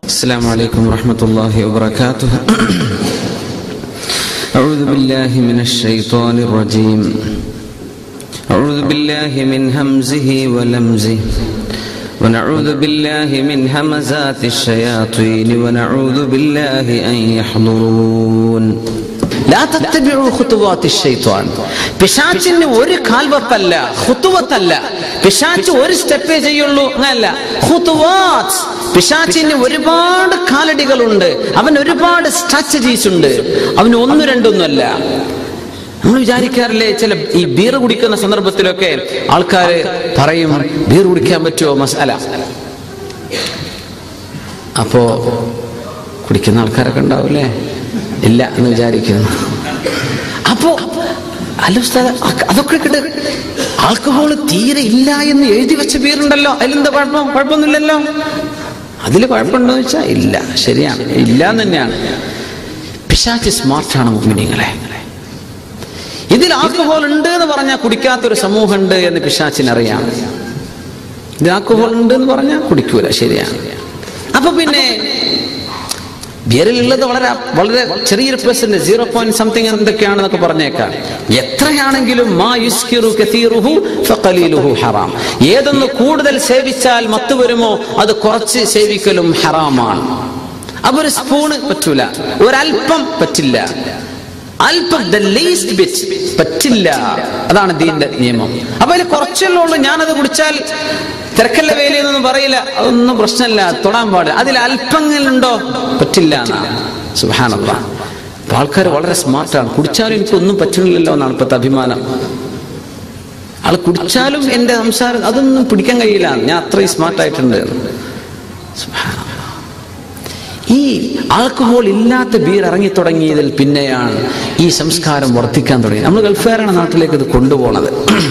السلام عليكم ورحمة الله وبركاته أعوذ بالله من الشيطان الرجيم أعوذ بالله من همزه ولمزه ونعوذ بالله من همزات الشياطين ونعوذ بالله أن يحضرون لا تتبعوا خطوات الشيطان പിശാച്ചിന് ഒരു കാൽവപ്പല്ല ഹുത്തുവത്തല്ല പിശാച്ച് ഒരു സ്റ്റെപ്പേ ചെയ്യുള്ളൂ അങ്ങനല്ല ഹുത്തുവാത്ത് പിശാച്ചിന് ഒരുപാട് കാലടികളുണ്ട് അവൻ ഒരുപാട് സ്ട്രാറ്റജീസ് ഉണ്ട് അവന് ഒന്നു രണ്ടൊന്നുമല്ല നമ്മൾ വിചാരിക്കാറില്ലേ ചില ഈ ബീർ കുടിക്കുന്ന സന്ദർഭത്തിലൊക്കെ ആൾക്കാർ പറയും ബീർ കുടിക്കാൻ പറ്റുമോ മസാല അപ്പോ കുടിക്കുന്ന ആൾക്കാരൊക്കെ ഉണ്ടാവില്ലേ ഇല്ല എന്ന് വിചാരിക്കുന്നു അപ്പോ അല്ല ഉസ്താദ് അ- അതൊക്കെ കിട്ട് ആൽക്കഹോൾ തീരെ ഇല്ല എന്ന് എഴുതി വെച്ച ബീറുണ്ടല്ലോ അതിലെന്താ കുഴപ്പം കുഴപ്പമൊന്നുമില്ലല്ലോ അതിൽ കുഴപ്പമുണ്ടോ എന്ന് വെച്ചാൽ ഇല്ല ശരിയാണ് ഇല്ല എന്ന് തന്നെയാണ് പിശാച്ച് സ്മാർട്ടാണ് മുമ്പിനിങ്ങളെ ഇതിൽ ആൽക്കഹോൾ ഉണ്ട് എന്ന് പറഞ്ഞാൽ കുടിക്കാത്തൊരു സമൂഹമുണ്ട് എന്ന് പിശാച്ചിനറിയാം ഇത് ആൽക്കഹോൾ ഉണ്ട് എന്ന് പറഞ്ഞാൽ കുടിക്കൂല ശരിയാണ് അപ്പൊ പിന്നെ ബിയറിലുള്ളത് വളരെ വളരെ ചെറിയൊരു പെർസെന്റ് സീറോ പോയിന്റ് സംതിങ് എന്തൊക്കെയാണെന്നൊക്കെ പറഞ്ഞേക്കാം എത്രയാണെങ്കിലും മാ യുസ്കിറു കതീറുഹു ഫഖലീലുഹു ഹറാം ഏതൊന്ന് കൂടുതൽ സേവിച്ചാൽ മത്ത് വരുമോ അത് കുറച്ച് സേവിക്കലും ഹറാമാണ് അപ്പൊ ഒരു സ്പൂണ് പറ്റൂല ഒരല്പം പറ്റില്ല അല്പം ദ ലീസ്റ്റ് ബിറ്റ് പറ്റില്ല അതാണ് ദീന്റെ നിയമം അപ്പൊ അതിൽ കുറച്ചല്ലേ ഉള്ളൂ ഞാനത് കുടിച്ചാൽ തിരക്കല്ല വേലയെന്നൊന്നും പറയില്ല അതൊന്നും പ്രശ്നമില്ല തൊടാൻ പാടില്ല അതിൽ അല്പങ്ങളുണ്ടോ പറ്റില്ല എന്നാണ് സുഹാനല്ല അപ്പൊ ആൾക്കാർ വളരെ സ്മാർട്ടാണ് കുടിച്ചാലും എനിക്കൊന്നും പറ്റുന്നില്ലല്ലോ എന്നാണ് ഇപ്പോഴത്തെ അഭിമാനം ആൾ കുടിച്ചാലും എന്റെ സംസാരം അതൊന്നും പിടിക്കാൻ കഴിയില്ല ഞാൻ അത്രയും സ്മാർട്ടായിട്ടുണ്ട് സുബ്ഹാനല്ലാഹ്. ഈ ആൽക്കഹോൾ ഇല്ലാത്ത ബീർ ഇറങ്ങി തുടങ്ങിയതിൽ പിന്നെയാണ് ഈ സംസ്കാരം വർദ്ധിക്കാൻ തുടങ്ങി നമ്മൾ ഗൾഫുകാരാണ് നാട്ടിലേക്ക് ഇത് കൊണ്ടുപോണത്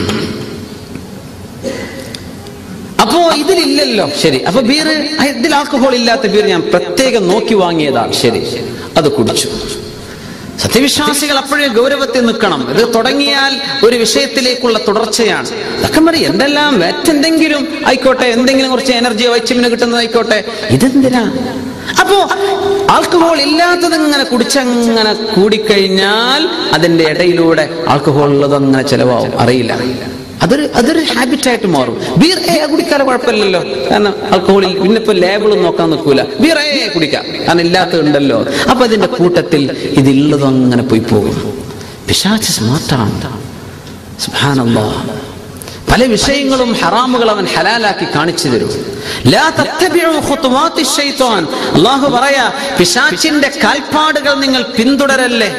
അപ്പോ ഇതിലില്ലല്ലോ ശരി അപ്പൊ ബീർ ഇതിൽ ആൽക്കഹോൾ ഇല്ലാത്ത ബീർ ഞാൻ പ്രത്യേകം നോക്കി വാങ്ങിയതാണ് ശരി അത് കുടിച്ചു സത്യവിശ്വാസികൾ അപ്പോഴേ ഗൗരവത്തിൽ നിൽക്കണം ഇത് തുടങ്ങിയാൽ ഒരു വിഷയത്തിലേക്കുള്ള തുടർച്ചയാണ് ഇതൊക്കെ മതി എന്തെല്ലാം മറ്റെന്തെങ്കിലും ആയിക്കോട്ടെ എന്തെങ്കിലും കുറച്ച് എനർജി വൈറ്റമിന് കിട്ടുന്നതായിക്കോട്ടെ ഇതെന്തിനാ അപ്പോ ആൽക്കഹോൾ ഇല്ലാത്തത് ഇങ്ങനെ കുടിച്ചങ്ങനെ കൂടിക്കഴിഞ്ഞാൽ അതിന്റെ ഇടയിലൂടെ ആൽക്കഹോൾ ഉള്ളത് അങ്ങനെ ചെലവാകും അറിയില്ല അതൊരു അതൊരു ഹാബിറ്റായിട്ട് മാറും ബീർ ഏ കുടിക്കാതെ കുഴപ്പമില്ലല്ലോ കാരണം ആൽക്കഹോളിൽ പിന്നെ ഇപ്പൊ ലേബിളും നോക്കാൻ നിൽക്കൂല ബീർ ഏ കുടിക്കാം കാരണം ഇല്ലാത്തതുണ്ടല്ലോ അപ്പൊ അതിന്റെ കൂട്ടത്തിൽ ഇതില്ലതും അങ്ങനെ പോയി പോകും പിശാച്ച് സ്മാർട്ടാണ് സുബ്ഹാനല്ലാഹ് പല വിഷയങ്ങളും ഹറാമുകൾ അവൻ ഹലാലാക്കി കാണിച്ചു തരും ലാ തത്തബിഉ ഖുതുവാത്തി ശൈത്വാൻ അല്ലാഹു പറയാ പിശാചിന്റെ കാൽപ്പാടുകൾ നിങ്ങൾ പിന്തുടരല്ലേ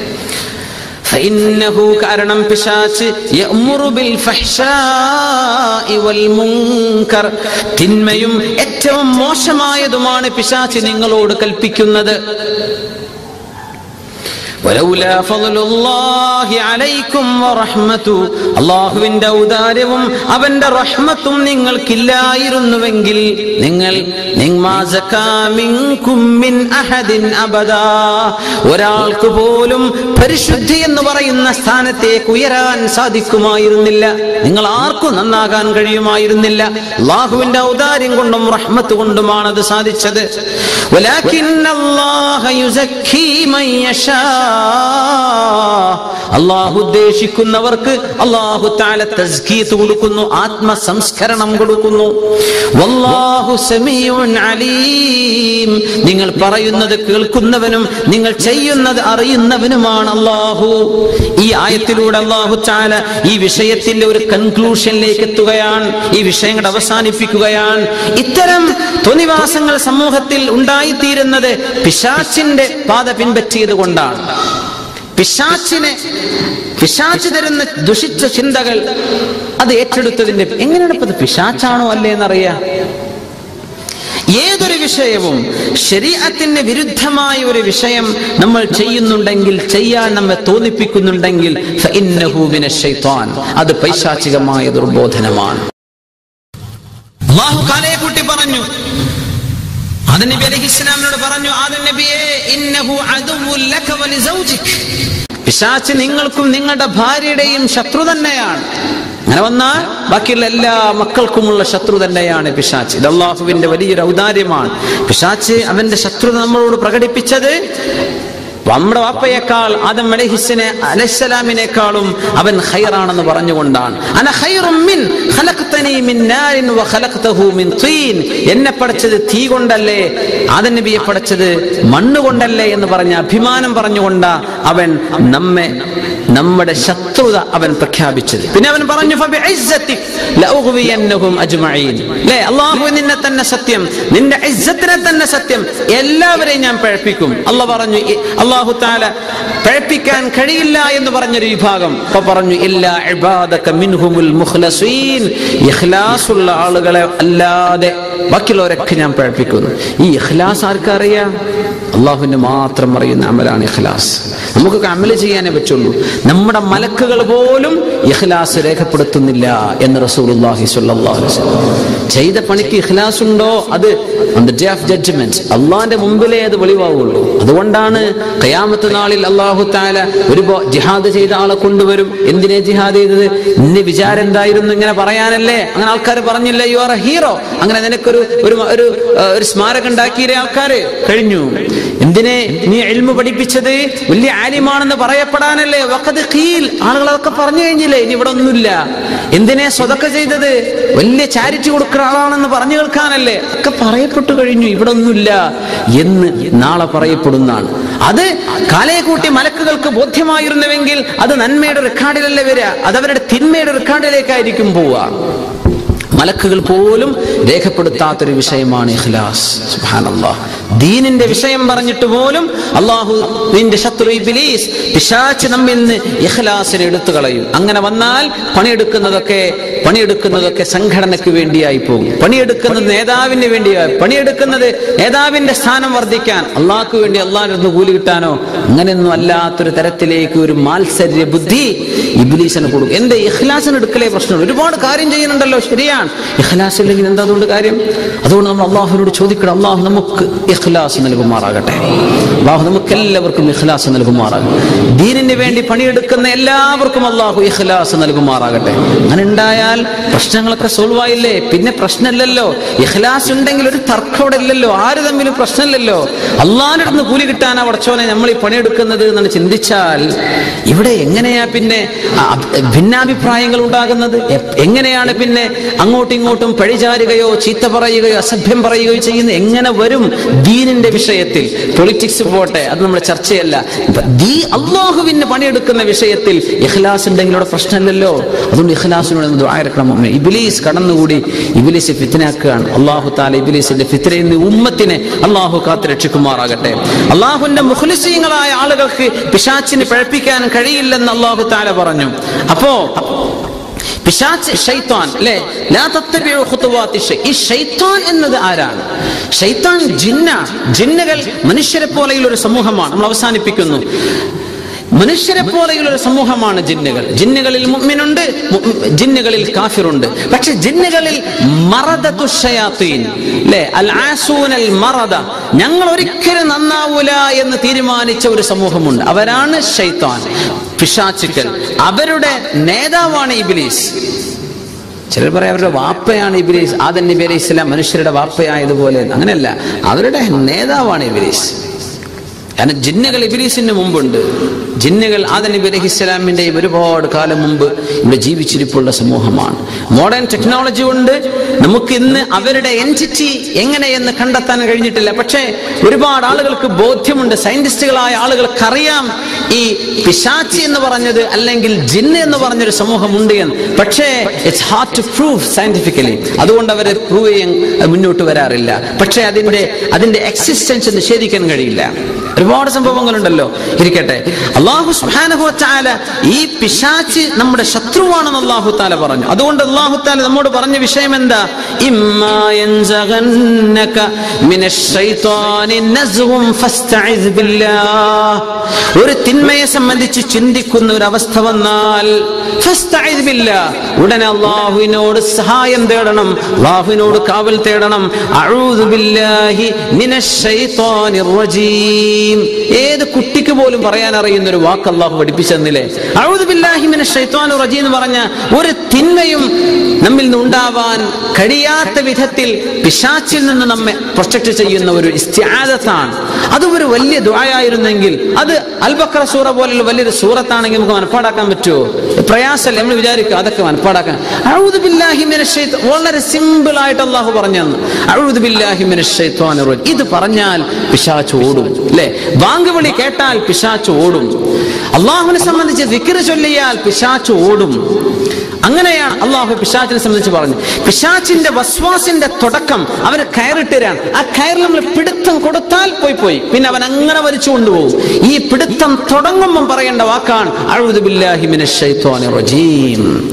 فإنه കാരണം പിശാച്ച് يأمر بالفحشاء والمنكر തിന്മയും ഏറ്റവും മോശമായതുമാണ് പിശാച്ച് നിങ്ങളോട് കൽപ്പിക്കുന്നത് ولولا فضل الله عليكم ورحمته അള്ളാഹുവിന്റെ ഔദാര്യവും അവന്റെ റഹ്മത്തും നിങ്ങൾക്കില്ലായിരുന്നുവെങ്കിൽ നിങ്ങൾ നിങ്ങാ സക്കാ മിൻകും മിൻ അഹദിൻ അബദാ ഒരാൾക്ക് പോലും പരിശുദ്ധി എന്ന് പറയുന്ന സ്ഥാനത്തേക്ക് ഉയരാൻ സാധിക്കുമായിരുന്നില്ല നിങ്ങൾ ആർക്കും നന്നാകാൻ കഴിയുമായിരുന്നില്ല അള്ളാഹുവിന്റെ ഔദാര്യം കൊണ്ടും റഹ്മത്ത് കൊണ്ടുമാണ് അത് സാധിച്ചത് ولكن الله يزكي من يشاء അള്ളാഹു ഉദ്ദേശിക്കുന്നവർക്ക് അള്ളാഹു താല തസ്കീത്ത് കൊടുക്കുന്നു ആത്മസംസ്കരണം കൊടുക്കുന്നു വല്ലാഹു സമീഉൻ അലീം നിങ്ങൾ പറയുന്നത് കേൾക്കുന്നവനും നിങ്ങൾ ചെയ്യുന്നത് അറിയുന്നവനുമാണ് അള്ളാഹു ഈ ആയത്തിലൂടെ അള്ളാഹു താല ഈ വിഷയത്തിന്റെ ഒരു കൺക്ലൂഷനിലേക്ക് എത്തുകയാണ് ഈ വിഷയങ്ങൾ അവസാനിപ്പിക്കുകയാണ് ഇത്തരം തൊനിവാസങ്ങൾ സമൂഹത്തിൽ ഉണ്ടായിത്തീരുന്നത് പിശാച്ചിന്റെ പാത പിൻപറ്റിയത് കൊണ്ടാണ് പിശാച്ചിനെ പിശാച്ച് തരുന്ന ദുഷിച്ച ചിന്തകൾ അത് ഏറ്റെടുത്തതിന്റെ എങ്ങനെയാണ് ഇപ്പൊ ഇത് പിശാച്ചാണോ അല്ലേ എന്നറിയാം ഏതൊരു വിഷയവും ശരീരത്തിന് വിരുദ്ധമായ ഒരു വിഷയം നമ്മൾ ചെയ്യുന്നുണ്ടെങ്കിൽ ചെയ്യാൻ നമ്മെ തോന്നിപ്പിക്കുന്നുണ്ടെങ്കിൽ ഫഇന്നഹു മിനശ്ശൈത്വാൻ. അത് പൈശാചികമായ ദുർബോധനമാണ് അള്ളാഹു കാലയെ കൂട്ടി പറഞ്ഞു ആദം നബി അലൈഹി ഇസ്ലാമിനോട് പറഞ്ഞു ആദം നബിയെ ഇന്നഹു അദുവ്വുൻ ലക വലിസൗജിക് പിശാച്ച് നിങ്ങൾക്കും നിങ്ങളുടെ ഭാര്യയുടെയും ശത്രു തന്നെയാണ് അങ്ങനെ വന്നാൽ ബാക്കിയുള്ള എല്ലാ മക്കൾക്കുമുള്ള ശത്രു തന്നെയാണ് പിശാച്ച് ഇത് അള്ളാഹുവിന്റെ വലിയൊരു ഔദാര്യമാണ് പിശാച്ച് അവന്റെ ശത്രുത നമ്മളോട് പ്രകടിപ്പിച്ചത് നമ്മുടെ വാപ്പയേക്കാൾ ആദം അലഹിസിനെ അലൈഹിസ്സലാമിനേക്കാളും അവൻ ഖൈറാണെന്ന് പറഞ്ഞുകൊണ്ടാണ് അന ഖൈറും മിൻ ഖലഖ്തനി മിൻ നാരിൻ വ ഖലഖ്തഹു മിൻ തീൻ എന്നെ പടച്ചത് തീ കൊണ്ടല്ലേ ആദം നബിയെ പടച്ചത് മണ്ണ് കൊണ്ടല്ലേ എന്ന് പറഞ്ഞ അഭിമാനം പറഞ്ഞുകൊണ്ടാ അവൻ നമ്മെ നമ്മുടെ ശത്രുത അവൻ പ്രഖ്യാപിച്ചത് പിന്നെ അവൻ പറഞ്ഞു ഫബിഇസ്സതിക് ലഉഗ്വിയന്നഹും അജ്മഈൻ ലേ അല്ലാഹു നിന്നെ തന്നെ സത്യം നിന്റെ ഇസ്സത്തിനെ തന്നെ സത്യം എല്ലാവരെയും ഞാൻ പഴപ്പിക്കും അല്ല പറഞ്ഞു ഇ- അല്ലാഹു തആല പഴപ്പിക്കാൻ കഴിയില്ല എന്ന് പറഞ്ഞൊരു വിഭാഗം അപ്പൊ പറഞ്ഞു ഇല്ല ഇബാദക മിൻഹുമുൽ മുഖ്ലസീൻ ഇഖ്ലാസുള്ള ആളുകളെ അല്ലാതെ ബാക്കിയുള്ളവരൊക്കെ ഞാൻ പഴപ്പിക്കുന്നു ഈ ഇഖ്ലാസ് ആർക്കറിയാം അള്ളാഹുവിന് മാത്രം അറിയുന്ന അമലാണ് ഇഖ്ലാസ് നമുക്കൊക്കെ അമല് ചെയ്യാനേ പറ്റുള്ളൂ നമ്മുടെ മലക്കുകൾ പോലും ഇഖ്ലാസ് രേഖപ്പെടുത്തുന്നില്ല എന്ന് റസൂലുള്ളാഹി സ്വല്ലല്ലാഹു അലൈഹി വസല്ലം ചെയ്ത പണിക്ക് ഇഖ്ലാസ് ഉണ്ടോ അത് on the day of judgment അള്ളാന്റെ മുമ്പിലേ അത് വെളിവാവുള്ളൂ അതുകൊണ്ടാണ് ഖയാമത്ത് നാളിൽ അള്ളാഹു താല ഒരു ബോ- ജിഹാദ് ചെയ്ത ആളെ കൊണ്ടുവരും എന്തിനെ ജിഹാദ് ചെയ്തത് ഇന്ന് വിചാരം എന്തായിരുന്നു ഇങ്ങനെ പറയാനല്ലേ അങ്ങനെ ആൾക്കാർ പറഞ്ഞില്ല യു ആർ എ ഹീറോ അങ്ങനെ നിനക്കൊരു ഒരു ഒരു ആ, ഒരു സ്മാരകം ഉണ്ടാക്കിയ ആൾക്കാര് കഴിഞ്ഞു എന്തിനെ നീ എൽമു പഠിപ്പിച്ചത് വലിയ ആലിമാണെന്ന് പറയപ്പെടാനല്ലേ വക്കത് കീൽ ആളുകൾ അതൊക്കെ പറഞ്ഞു കഴിഞ്ഞില്ലേ ഇനി ഇവിടെ ഒന്നുമില്ല എന്തിനെ സ്വതൊക്കെ ചെയ്തത് വലിയ ചാരിറ്റി കൊടുക്കുന്ന ആളാണെന്ന് പറഞ്ഞു കേൾക്കാനല്ലേ ഒക്കെ പറയപ്പെട്ടു കഴിഞ്ഞു ഇവിടെ ഒന്നുമില്ല എന്ന് നാളെ പറയപ്പെടുന്നതാണ് അത് കാലയെ കൂട്ടി മലക്കുകൾക്ക് ബോധ്യമായിരുന്നുവെങ്കിൽ അത് നന്മയുടെ റെക്കോർഡിലല്ലേ വരിക അത് അവരുടെ തിന്മയുടെ റെക്കോർഡിലേക്കായിരിക്കും പോവുക മലക്കുകൾ പോലും രേഖപ്പെടുത്താത്തൊരു വിഷയമാണ് ഇഖ്ലാസ് സുബ്ഹാനല്ലാഹ് ദീനിന്റെ വിഷയം പറഞ്ഞിട്ട് പോലും അള്ളാഹു നിന്റെ ശത്രു ഇബ്ലീസ് പിശാച്ച് നമ്മിൽ നിന്ന് ഇഖ്ലാസിനെ എടുത്തു കളയും അങ്ങനെ വന്നാൽ പണിയെടുക്കുന്നതൊക്കെ പണിയെടുക്കുന്നതൊക്കെ സംഘടനയ്ക്ക് വേണ്ടിയായി പോകും പണിയെടുക്കുന്നത് നേതാവിന് വേണ്ടിയായി പണിയെടുക്കുന്നത് നേതാവിന്റെ സ്ഥാനം വർദ്ധിക്കാൻ അള്ളാഹ്ക്ക് വേണ്ടി അള്ളാഹിന് കൂലി കിട്ടാനോ അങ്ങനെയൊന്നും അല്ലാത്തൊരു തരത്തിലേക്ക് ഒരു മാത്സര്യ ബുദ്ധി ഇബ്ലീസിന് കൊടുക്കും എന്റെ ഇഖ്ലാസിന് എടുക്കലേ പ്രശ്നമുള്ളൂ ഒരുപാട് കാര്യം ചെയ്യുന്നുണ്ടല്ലോ ശരിയാണ് ഇഖ്ലാസ് ഇല്ലെങ്കിൽ എന്താ അതുകൊണ്ട് കാര്യം അതുകൊണ്ട് നമ്മൾ അള്ളാഹുവിനോട് ചോദിക്കണം അള്ളാഹു നമുക്ക് ഇഖ്ലാസ് നൽകുമാറാകട്ടെ അള്ളാഹു നമുക്ക് എല്ലാവർക്കും ഇഖ്ലാസ് നൽകുമാറാകട്ടെ ദീനിന് വേണ്ടി പണിയെടുക്കുന്ന എല്ലാവർക്കും അള്ളാഹു ഇഖ്ലാസ് നൽകുമാറാകട്ടെ അങ്ങനെ ഉണ്ടായാൽ പ്രശ്നങ്ങളൊക്കെ സോൾവ് ആയില്ലേ പിന്നെ പ്രശ്നമില്ലല്ലോ ഇഖ്ലാസ് ഉണ്ടെങ്കിൽ ഒരു തർക്കം അവിടെ ഇല്ലല്ലോ ആര് തമ്മിലും പ്രശ്നമില്ലല്ലോ അള്ളാഹിന്റെ അടുത്ത് കൂലി കിട്ടാനാ പടച്ചോനെ നമ്മൾ ഈ പണിയെടുക്കുന്നത് എന്നാണ് ചിന്തിച്ചാൽ ഇവിടെ എങ്ങനെയാ പിന്നെ ആ, ഭിന്നാഭിപ്രായങ്ങൾ ഉണ്ടാകുന്നത് എ- എങ്ങനെയാണ് പിന്നെ അങ്ങോട്ടും ഇങ്ങോട്ടും പഴിചാരുകയോ ചീത്ത പറയുകയോ അസഭ്യം പറയുകയോ ചെയ്യുന്നത് എങ്ങനെ വരും ദീനിന്റെ വിഷയത്തിൽ പൊളിറ്റിക്സ് പോട്ടെ അത് നമ്മുടെ ചർച്ചയല്ല ഇപ്പൊ ദീ അള്ളാഹുവിന് പണിയെടുക്കുന്ന വിഷയത്തിൽ ഇഖ്ലാസ് ഉണ്ടെങ്കിൽ ഇവിടെ പ്രശ്നമില്ലല്ലോ അതുകൊണ്ട് ഇഖ്ലാസിനോട് നമ്മൾ ദുആ ഇറക്കണം മുഅ്മിനീൻ. ഇബ്ലീസ് കടന്നുകൂടി ഇബ്ലീസ് ഫിത്നാക്കുകയാണ് അള്ളാഹു താല ഇബ്ലീസിന്റെ ഫിത്രയിൽ നിന്ന് ഉമ്മത്തിനെ അള്ളാഹു കാത്ത് രക്ഷിക്കുമാറാകട്ടെ അള്ളാഹുവിന്റെ മുഖ്ലിസീങ്ങളായ ആളുകൾക്ക് പിശാച്ചിന് പഴപ്പിക്കാൻ കഴിയില്ലെന്ന് അള്ളാഹു താല പറഞ്ഞു അപ്പോ പിശാച്ച് ഷൈത്താൻ അല്ലേ ലാ തത്തബിഉ ഖുതുവാത്തി ഷൈ ഈ ഷൈത്താൻ എന്നത് ആരാണ് ഷൈത്താൻ ജിന്ന ജിന്നുകൾ മനുഷ്യരെ പോലെയുള്ള ഒരു സമൂഹമാണ് നമ്മൾ അവസാനിപ്പിക്കുന്നു മനുഷ്യരെ പോലെയുള്ള ഒരു സമൂഹമാണ് ജിന്നുകൾ ജിന്നുകളിൽ മുഅ്മിനുണ്ട് മുഅ്മി- ജിന്നുകളിൽ കാഫിറുണ്ട് പക്ഷെ ജിന്നുകളിൽ മറദത്തു ഷയാത്തീൻ അല്ലേ അൽ ആസൂനൽ മറദ ഞങ്ങൾ ഒരിക്കലും നന്നാവൂല എന്ന് തീരുമാനിച്ച ഒരു സമൂഹമുണ്ട് അവരാണ് ഷൈത്താൻ പിശാച്ചുക്കൾ അവരുടെ നേതാവാണ് ഇബ്ലീസ് ചിലർ പറയാം അവരുടെ വാപ്പയാണ് ഇബ്ലീസ് ആദൻ നബി അലൈഹി ഇസ്ലാം മനുഷ്യരുടെ വാപ്പയായതുപോലെ അങ്ങനെയല്ല അവരുടെ നേതാവാണ് ഇബ്ലീസ് കാരണം ജിന്നുകൾ ഇബിലീസിന് മുമ്പുണ്ട് ജിന്നുകൾ ആദ നബി അലൈഹി ഇസ്ലാമിന്റെയും ഒരുപാട് കാലം മുമ്പ് ഇവിടെ ജീവിച്ചിരിപ്പുള്ള സമൂഹമാണ് മോഡേൺ ടെക്നോളജി കൊണ്ട് നമുക്ക് ഇന്ന് അവരുടെ എൻറ്റിറ്റി എങ്ങനെയെന്ന് കണ്ടെത്താൻ കഴിഞ്ഞിട്ടില്ല പക്ഷേ ഒരുപാട് ആളുകൾക്ക് ബോധ്യമുണ്ട് സയന്റിസ്റ്റുകളായ ആളുകൾക്കറിയാം ഈ പിശാച്ചി എന്ന് പറഞ്ഞത് അല്ലെങ്കിൽ ജിന്ന് എന്ന് പറഞ്ഞൊരു സമൂഹമുണ്ട് എന്ന് പക്ഷേ it's hard to prove scientifically അതുകൊണ്ട് അവർ പ്രൂവ് ചെയ്യാൻ മുന്നോട്ട് വരാറില്ല പക്ഷേ അതിന്റെ അതിന്റെ എക്സിസ്റ്റൻസ് നിഷേധിക്കാൻ കഴിയില്ല ഒരുപാട് സംഭവങ്ങളുണ്ടല്ലോ ഇരിക്കട്ടെ അള്ളാഹു സുബ്ഹാനഹു വതആല ഈ പിശാച്ച് നമ്മുടെ ശത്രുവാണെന്ന് അള്ളാഹു താല പറഞ്ഞു അതുകൊണ്ട് അള്ളാഹു താല നമ്മോട് പറഞ്ഞ വിഷയം എന്താ ഇമ്മാ യൻസഗന്നക മിനശ് ശൈത്വാനി നസ്ഗും ഫസ്തഇസ് ബില്ലാഹ് ഒരു തിന്മയെ സംബന്ധിച്ച് ചിന്തിക്കുന്ന ഒരു അവസ്ഥ വന്നാൽ ഫസ്തഇസ് ബില്ലാഹ് ഉടനെ അള്ളാഹുവിനോട് സഹായം തേടണം അള്ളാഹുവിനോട് കാവൽ തേടണം അഊദു ബില്ലാഹി മിനശ് ശൈത്വാനിർ റജീം റജീം ഏത് കുട്ടിക്ക് പോലും പറയാൻ അറിയുന്ന ഒരു വാക്ക് അള്ളാഹു പഠിപ്പിച്ചെന്നില്ലേ അഊദു ബില്ലാഹി മിനശ് ശൈത്വാനിർ റജീം എന്ന് പറഞ്ഞ ഒരു തിന്മയും നമ്മിൽ നിന്ന് ഉണ്ടാവാൻ കഴിയാത്ത വിധത്തിൽ പിശാച്ചിൽ നിന്ന് നമ്മെ പ്രൊട്ടക്ട് ചെയ്യുന്ന ഒരു ഇസ്തിആദത്താണ് അത് ഒരു വലിയ ദുആയായിരുന്നെങ്കിൽ അത് അൽബക്ര സൂറ പോലുള്ള വലിയൊരു സൂറത്താണെങ്കിൽ നമുക്ക് മനപ്പാടാക്കാൻ പറ്റുമോ പ്രയാസമല്ല നമ്മൾ വിചാരിക്കുക അതൊക്കെ മനപ്പാടാക്കാൻ അഊദു ബില്ലാഹി മിനശ് ശൈത്വാ വളരെ സിമ്പിൾ ആയിട്ട് അള്ളാഹു പറഞ്ഞു തന്നു അഊദു ബില്ലാഹി മിനശ് ശൈത്വാനിർ റജീം ഇത് പറഞ്ഞാൽ പിശാച്ച് ഓടും അല്ലേ ബാങ്ക് വിളി കേട്ടാൽ പിശാച്ച് ഓടും അള്ളാഹുവിനെ സംബന്ധിച്ച് വിക്ര ചൊല്ലിയാൽ പിശാച്ച് ഓടും അങ്ങനെയാണ് അള്ളാഹു പിശാച്ചിനെ സംബന്ധിച്ച് പറഞ്ഞു പിശാച്ചിന്റെ വസ്വാസിന്റെ തുടക്കം അവന് കയറിട്ടിരാൻ ആ കയറിൽ നമ്മൾ പിടുത്തം കൊടുത്താൽ പോയി പോയി പിന്നെ അവൻ അങ്ങനെ വലിച്ചു കൊണ്ടുപോകും ഈ പിടുത്തം തുടങ്ങുമ്പം പറയേണ്ട വാക്കാണ് അഴുദുബില്ലാഹിമിനെ റജീം